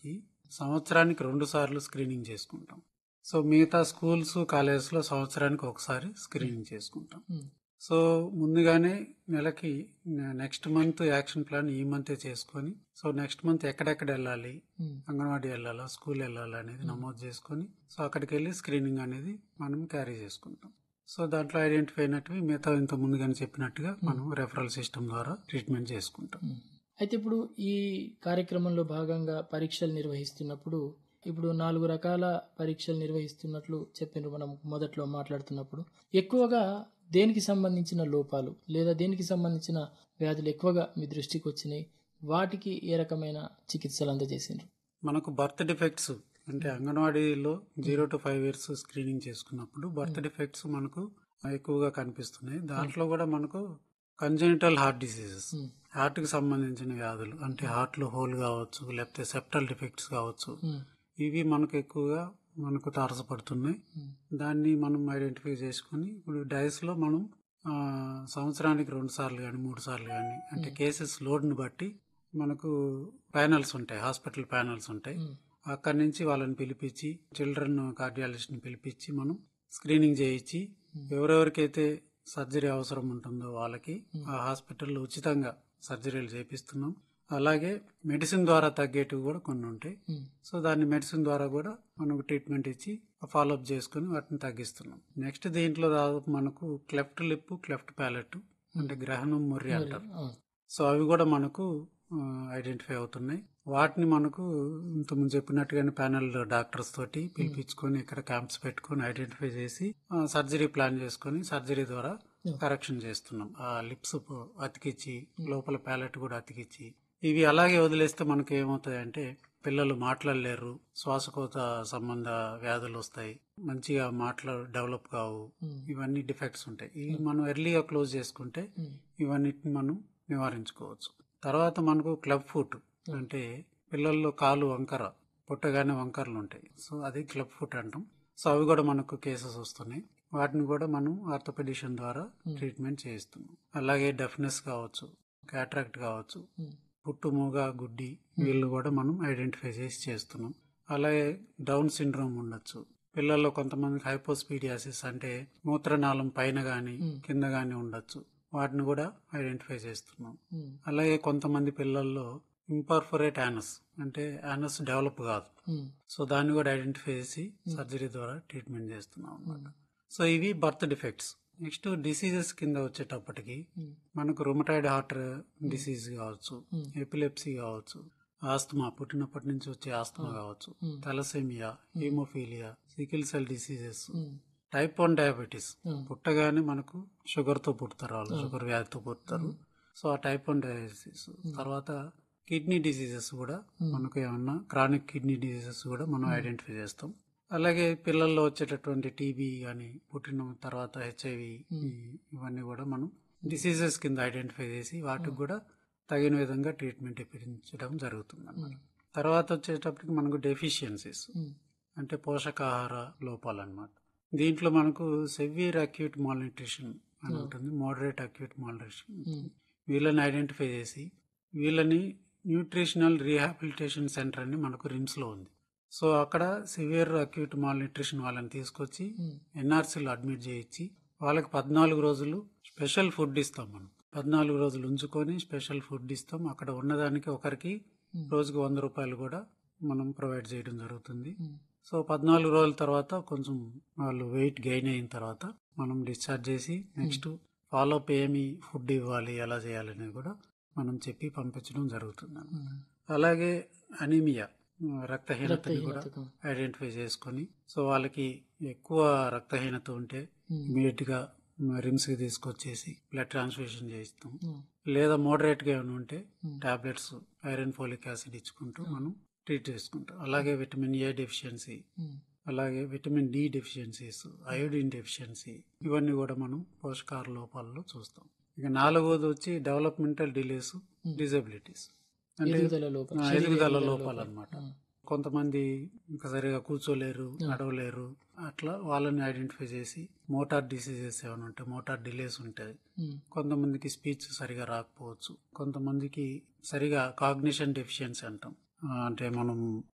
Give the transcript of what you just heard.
కి సంవత్సరానికి రెండు సార్లు స్క్రీనింగ్ చేసుకుంటాం సో మిగతా స్కూల్స్ కాలేజెస్ లో సంవత్సరానికి ఒకసారి స్క్రీనింగ్ చేసుకుంటాం ఉమ్, సో ముందుగానే నెలకి నెక్స్ట్ మంత్ యాక్షన్ ప్లాన్ ఈ మంతే చేసుకొని సో నెక్స్ట్ మంత్ ఎక్కడెక్కడ వెళ్ళాలి ఉమ్, అంగన్వాడీ వెళ్ళాలా స్కూల్ వెళ్ళాలా అనేది నమోదు చేసుకొని సో అక్కడికి వెళ్ళి స్క్రీనింగ్ అనేది మనం క్యారీ చేసుకుంటాం సో దాంట్లో ఐడెంటిఫై అయినట్టువి మిగతా ఇంత ముందుగానే చెప్పినట్టుగా మనం రెఫరల్ సిస్టమ్ ద్వారా ట్రీట్మెంట్ చేసుకుంటాం ఉమ్. అయితే ఇప్పుడు ఈ కార్యక్రమంలో భాగంగా పరీక్షలు నిర్వహిస్తున్నప్పుడు ఇప్పుడు నాలుగు రకాల పరీక్షలు నిర్వహిస్తున్నట్లు చెప్పినారు మనం మొదట్లో మాట్లాడుతున్నప్పుడు ఎక్కువగా దేనికి సంబంధించిన లోపాలు లేదా దేనికి సంబంధించిన వ్యాధులు ఎక్కువగా మీ దృష్టికి వచ్చినాయి వాటికి ఏ రకమైన చికిత్సలు అందజేసిండ్రు మనకు బర్త్ డిఫెక్ట్స్ అంటే అంగన్వాడీలో zero to five years screening చేసుకున్నప్పుడు బర్త్ డిఫెక్ట్స్ మనకు ఎక్కువగా కనిపిస్తున్నాయి దాంట్లో కూడా మనకు congenital heart diseases um, heart కి సంబంధించిన వ్యాధులు అంటే హార్ట్ లో హోల్ కావచ్చు లేకపోతే సెప్టల్ డిఫెక్ట్స్ కావచ్చు ఉమ్, ఇవి మనకు ఎక్కువగా మనకు తారసపడుతున్నాయి ఉమ్, దాన్ని మనం ఐడెంటిఫై చేసుకుని ఇప్పుడు డైస్ లో మనం ఆ, సంవత్సరానికి రెండు సార్లు కానీ మూడు సార్లు కానీ అంటే కేసెస్ లోడ్ని బట్టి మనకు ప్యానల్స్ ఉంటాయి హాస్పిటల్ ప్యానల్స్ ఉంటాయి ఉమ్, అక్కడి నుంచి వాళ్ళని పిలిపించి చిల్డ్రన్ కార్డియాలజిస్ట్ ని పిలిపించి మనం స్క్రీనింగ్ చేయించి ఎవరెవరికైతే సర్జరీ అవసరం ఉంటుందో వాళ్ళకి ఆ హాస్పిటల్లో ఉచితంగా సర్జరీలు చేపిస్తున్నాం అలాగే మెడిసిన్ ద్వారా తగ్గేటివి కూడా కొన్ని ఉంటాయి ఉమ్, సో దాన్ని మెడిసిన్ ద్వారా కూడా మనకు ట్రీట్మెంట్ ఇచ్చి ఫాలోఅప్ చేసుకుని వాటిని తగ్గిస్తున్నాం నెక్స్ట్ దీంట్లో దాదాపు మనకు క్లెఫ్ట్ లిప్ క్లెఫ్ట్ ప్యాలెట్ అంటే గ్రహణం మొర్రి అంటారు ఆ, సో అవి కూడా మనకు ఐడెంటిఫై అవుతున్నాయి వాటిని మనకు ఇంతకుముందు చెప్పినట్టుగానే ప్యానల్ డాక్టర్స్ తోటి పిలిపించుకొని ఇక్కడ క్యాంప్స్ పెట్టుకొని ఐడెంటిఫై చేసి సర్జరీ ప్లాన్ చేసుకొని సర్జరీ ద్వారా కరెక్షన్ చేస్తున్నాం ఆ లిప్స్ అతికిచ్చి లోపల ప్యాలెట్ కూడా అతికిచ్చి ఇవి అలాగే వదిలేస్తే మనకు ఏమవుతాయంటే పిల్లలు మాట్లాడలేరు శ్వాసకోత సంబంధ వ్యాధులు వస్తాయి మంచిగా మాట్లా డెవలప్ కావు ఉమ్, ఇవన్నీ డిఫెక్ట్స్ ఉంటాయి ఇవి మనం ఎర్లీగా క్లోజ్ చేసుకుంటే ఉమ్, ఇవన్నిటిని మనం నివారించుకోవచ్చు తర్వాత మనకు క్లబ్ ఫుట్ అంటే పిల్లల్లో కాలు వంకర పుట్టగానే వంకరలు ఉంటాయి సో అది క్లబ్ ఫుట్ అంటాం సో అవి కూడా మనకు కేసెస్ వస్తున్నాయి వాటిని కూడా మనం ఆర్థోపెడిషన్ ద్వారా ట్రీట్మెంట్ చేయిస్తున్నాం అలాగే డెఫ్నెస్ కావచ్చు క్యాట్రాక్ట్ కావచ్చు ఉమ్, పుట్టు మూగ గుడ్డి వీళ్ళు కూడా మనం ఐడెంటిఫై చేసి చేస్తున్నాం అలాగే డౌన్ సిండ్రోమ్ ఉండొచ్చు పిల్లల్లో కొంతమందికి హైపోస్పీడియాసిస్ అంటే మూత్రనాళం పైన గాని కింద గాని ఉండొచ్చు వాటిని కూడా ఐడెంటిఫై చేస్తున్నాం ఉమ్, అలాగే కొంతమంది పిల్లల్లో ఇంపర్ఫొరేట్ యానస్ అంటే యానస్ డెవలప్ కాదు ఉమ్, సో దాన్ని కూడా ఐడెంటిఫై చేసి సర్జరీ ద్వారా ట్రీట్మెంట్ చేస్తున్నాం అన్నమాట సో ఇవి బర్త్ డిఫెక్ట్స్ నెక్స్ట్ డిసీజెస్ కింద వచ్చేటప్పటికి ఉమ్, మనకు రొమటాయిడ్ హార్ట్ డిసీజ్ కావచ్చు ఎపిలెప్సీ కావచ్చు ఆస్తమా పుట్టినప్పటి నుంచి వచ్చే ఆస్తమా కావచ్చు thalassaemia haemophilia sickle cell diseases um, type one diabetes um, పుట్టగానే మనకు షుగర్ తో పుడతారు వాళ్ళు షుగర్ వ్యాధితో పుడతారు సో ఆ టైప్ వన్ డయాబెటీస్ తర్వాత కిడ్నీ డిసీజెస్ కూడా మనకు ఏమన్నా క్రానిక్ కిడ్నీ డిసీజెస్ కూడా మనం ఐడెంటిఫై చేస్తాం అలాగే పిల్లల్లో వచ్చేటటువంటి టీబీ కానీ పుట్టిన తర్వాత హెచ్ఐవి ఇవన్నీ కూడా మనం డిసీజెస్ కింద ఐడెంటిఫై చేసి వాటికి కూడా తగిన విధంగా ట్రీట్మెంట్ ఇప్పించడం జరుగుతుంది అన్నమాట తర్వాత వచ్చేటప్పటికి మనకు డెఫిషియన్సీస్ ఉమ్, అంటే పోషకాహార లోపాలు అన్నమాట దీంట్లో మనకు సెవియర్ అక్యూట్ మాల్న్యూట్రిషన్ అని ఉంటుంది మోడరేట్ అక్యూట్ మాల్న్యూట్రిషన్ ఉమ్, వీళ్ళని ఐడెంటిఫై చేసి వీళ్ళని న్యూట్రిషనల్ రీహాబిలిటేషన్ సెంటర్ అని మనకు రిమ్స్ లో ఉంది సో అక్కడ సివియర్ అక్యూట్ మాల్న్యూట్రిషన్ వాళ్ళని తీసుకొచ్చి ఉమ్, ఎన్ఆర్సీలో అడ్మిట్ చేయించి వాళ్ళకి పద్నాలుగు రోజులు స్పెషల్ ఫుడ్ ఇస్తాం మనం పద్నాలుగు రోజులు ఉంచుకొని స్పెషల్ ఫుడ్ ఇస్తాం అక్కడ ఉన్నదానికి ఒకరికి రోజుకి వంద రూపాయలు కూడా మనం ప్రొవైడ్ చేయడం జరుగుతుంది ఉమ్, సో పద్నాలుగు రోజుల తర్వాత కొంచెం వాళ్ళు వెయిట్ గెయిన్ అయిన తర్వాత మనం డిశ్చార్జ్ చేసి నెక్స్ట్ ఫాలోఅప్ ఏమి ఫుడ్ ఇవ్వాలి ఎలా చేయాలి అనేది కూడా మనం చెప్పి పంపించడం జరుగుతుంది ఉమ్, అలాగే అనీమియా రక్తహీనతని కూడా రక్తహీనతకు. ఐడెంటిఫై చేసుకొని సో వాళ్ళకి ఎక్కువ రక్తహీనత ఉంటే ఉమ్, ఇమీడియట్ గా రిమ్స్ కి తీసుకొచ్చేసి బ్లడ్ ట్రాన్స్ఫ్యూషన్ చేయిస్తాం ఉమ్, లేదా మోడరేట్ గా ఏమైనా ఉంటే um. Tablets iron folic acid ఇచ్చుకుంటూ మనం ట్రీట్ చేసుకుంటాం అలాగే విటమిన్ ఏ డెఫిషియన్సీ ఉమ్, అలాగే vitamin D deficiencies iodine deficiency ఇవన్నీ కూడా మనం పోషకాహార లోపాల్లో చూస్తాం ఇక నాలుగోది వచ్చి డెవలప్మెంటల్ డిలేస్ డిజబిలిటీస్ అంటే ఎదుగుదల లోపం ఆ, శరీర ఎదుగుదల ఎదుగుదల లోపాలు అన్నమాట కొంతమంది ఇంకా సరిగా కూర్చోలేరు నడవలేరు అట్లా వాళ్ళని ఐడెంటిఫై చేసి మోటార్ డిసీజెస్ ఏమైనా ఉంటాయి మోటార్ డిలేస్ ఉంటాయి ఉమ్, కొంతమందికి స్పీచ్ సరిగా రాకపోవచ్చు కొంతమందికి సరిగా కాగ్నిషన్ డెఫిషియన్సీ అంటాం ఆ, అంటే మనం